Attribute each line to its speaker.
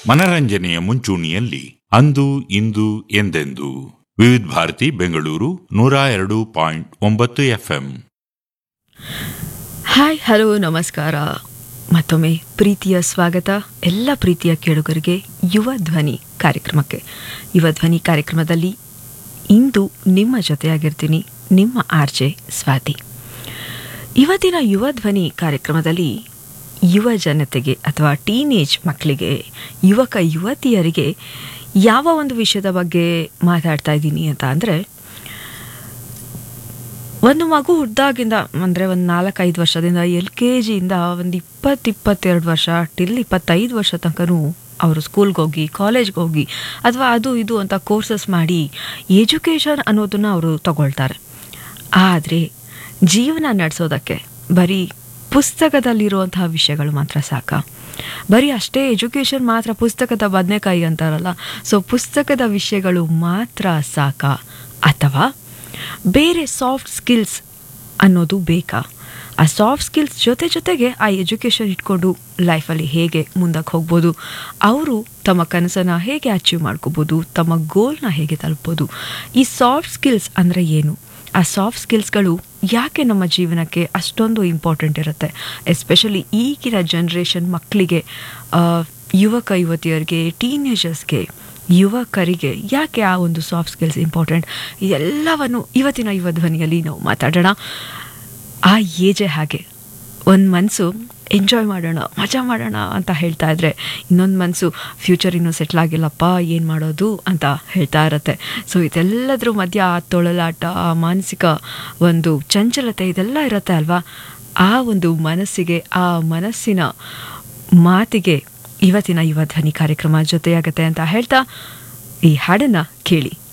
Speaker 1: ಮನರಂಜನೆಯ ಮುಂಚೂಣಿಯಲ್ಲಿ ಅಂದು ಇಂದು ಎಂದೆಂದು ವಿವಿಧ ಭಾರತಿ ಬೆಂಗಳೂರು ನೂರ ಎರಡು ಪಾಯಿಂಟ್ ಒಂಬತ್ತು ಎಫ್ಎಂ
Speaker 2: ಹಾಯ್ ಹಲೋ ನಮಸ್ಕಾರ ಮತ್ತೊಮ್ಮೆ ಪ್ರೀತಿಯ ಸ್ವಾಗತ ಎಲ್ಲ ಪ್ರೀತಿಯ ಕೇಳುಗರಿಗೆ ಯುವ ಧ್ವನಿ ಕಾರ್ಯಕ್ರಮಕ್ಕೆ ಯುವ ಧ್ವನಿ ಕಾರ್ಯಕ್ರಮದಲ್ಲಿ ಇಂದು ನಿಮ್ಮ ಜೊತೆಯಾಗಿರ್ತೀನಿ ನಿಮ್ಮ ಆರ್ಜೆ ಸ್ವಾತಿ ಇವತ್ತಿನ ಯುವ ಧ್ವನಿ ಕಾರ್ಯಕ್ರಮದಲ್ಲಿ ಯುವ ಜನತೆಗೆ ಅಥವಾ ಟೀನೇಜ್ ಮಕ್ಕಳಿಗೆ ಯುವಕ ಯುವತಿಯರಿಗೆ ಯಾವ ಒಂದು ವಿಷಯದ ಬಗ್ಗೆ ಮಾತಾಡ್ತಾ ಇದ್ದೀನಿ ಅಂತ ಅಂದರೆ ಒಂದು ಮಗು ಹುಡ್ದಾಗಿಂದ ಅಂದರೆ ಒಂದು ನಾಲ್ಕೈದು ವರ್ಷದಿಂದ ಎಲ್ ಕೆ ಜಿಯಿಂದ ಒಂದು ಇಪ್ಪತ್ತು ಇಪ್ಪತ್ತೆರಡು ವರ್ಷ ಟಿಲ್ ಇಪ್ಪತ್ತೈದು ವರ್ಷ ತನಕನೂ ಅವರು ಸ್ಕೂಲ್ಗೆ ಹೋಗಿ ಕಾಲೇಜ್ಗೆ ಹೋಗಿ ಅಥವಾ ಅದು ಇದು ಅಂತ ಕೋರ್ಸಸ್ ಮಾಡಿ ಎಜುಕೇಷನ್ ಅನ್ನೋದನ್ನು ಅವರು ತಗೊಳ್ತಾರೆ ಆದರೆ ಜೀವನ ನಡೆಸೋದಕ್ಕೆ ಬರೀ ಪುಸ್ತಕದಲ್ಲಿರುವಂತಹ ವಿಷಯಗಳು ಮಾತ್ರ ಸಾಕ ಬರೀ ಅಷ್ಟೇ ಎಜುಕೇಷನ್ ಮಾತ್ರ ಪುಸ್ತಕದ ಬದನೆಕಾಯಿ ಅಂತಾರಲ್ಲ ಸೊ ಪುಸ್ತಕದ ವಿಷಯಗಳು ಮಾತ್ರ ಸಾಕ ಅಥವಾ ಬೇರೆ ಸಾಫ್ಟ್ ಸ್ಕಿಲ್ಸ್ ಅನ್ನೋದು ಬೇಕಾ ಆ ಸಾಫ್ಟ್ ಸ್ಕಿಲ್ಸ್ ಜೊತೆ ಜೊತೆಗೆ ಆ ಎಜುಕೇಷನ್ ಇಟ್ಕೊಂಡು ಲೈಫಲ್ಲಿ ಹೇಗೆ ಮುಂದಕ್ಕೆ ಹೋಗ್ಬೋದು ಅವರು ತಮ್ಮ ಕನಸನ್ನು ಹೇಗೆ ಅಚೀವ್ ಮಾಡ್ಕೋಬೋದು ತಮ್ಮ ಗೋಲ್ನ ಹೇಗೆ ತಲುಪ್ಬೋದು ಈ ಸಾಫ್ಟ್ ಸ್ಕಿಲ್ಸ್ ಅಂದರೆ ಏನು ಆ ಸಾಫ್ಟ್ ಸ್ಕಿಲ್ಸ್ಗಳು ಯಾಕೆ ನಮ್ಮ ಜೀವನಕ್ಕೆ ಅಷ್ಟೊಂದು ಇಂಪಾರ್ಟೆಂಟ್ ಇರುತ್ತೆ ಎಸ್ಪೆಷಲಿ ಈಗಿನ ಜನ್ರೇಷನ್ ಮಕ್ಕಳಿಗೆ ಯುವಕ ಯುವತಿಯರಿಗೆ ಟೀನೇಜರ್ಸ್ಗೆ ಯುವಕರಿಗೆ ಯಾಕೆ ಆ ಒಂದು ಸಾಫ್ಟ್ ಸ್ಕಿಲ್ಸ್ ಇಂಪಾರ್ಟೆಂಟ್ ಎಲ್ಲವನ್ನು ಇವತ್ತಿನ ಯುವ ಧ್ವನಿಯಲ್ಲಿ ನಾವು ಮಾತಾಡೋಣ ಆ ಏಜೆ ಹಾಗೆ ಒಂದು ಮನಸ್ಸು ಎಂಜಾಯ್ ಮಾಡೋಣ ಮಜಾ ಮಾಡೋಣ ಅಂತ ಹೇಳ್ತಾ ಇದ್ರೆ ಇನ್ನೊಂದು ಮನಸ್ಸು ಫ್ಯೂಚರ್ ಇನ್ನೂ ಸೆಟ್ಲ್ ಆಗಿಲ್ಲಪ್ಪ ಏನು ಮಾಡೋದು ಅಂತ ಹೇಳ್ತಾ ಇರತ್ತೆ ಸೊ ಇದೆಲ್ಲದ್ರ ಮಧ್ಯ ಆ ತೊಳಲಾಟ ಆ ಮಾನಸಿಕ ಒಂದು ಚಂಚಲತೆ ಇದೆಲ್ಲ ಇರುತ್ತೆ ಅಲ್ವಾ ಆ ಒಂದು ಮನಸ್ಸಿಗೆ ಆ ಮನಸ್ಸಿನ ಮಾತಿಗೆ ಇವತ್ತಿನ ಯುವ ಧ್ವನಿ ಕಾರ್ಯಕ್ರಮ ಜೊತೆಯಾಗತ್ತೆ ಅಂತ ಹೇಳ್ತಾ ಈ ಹಾಡನ್ನ ಕೇಳಿ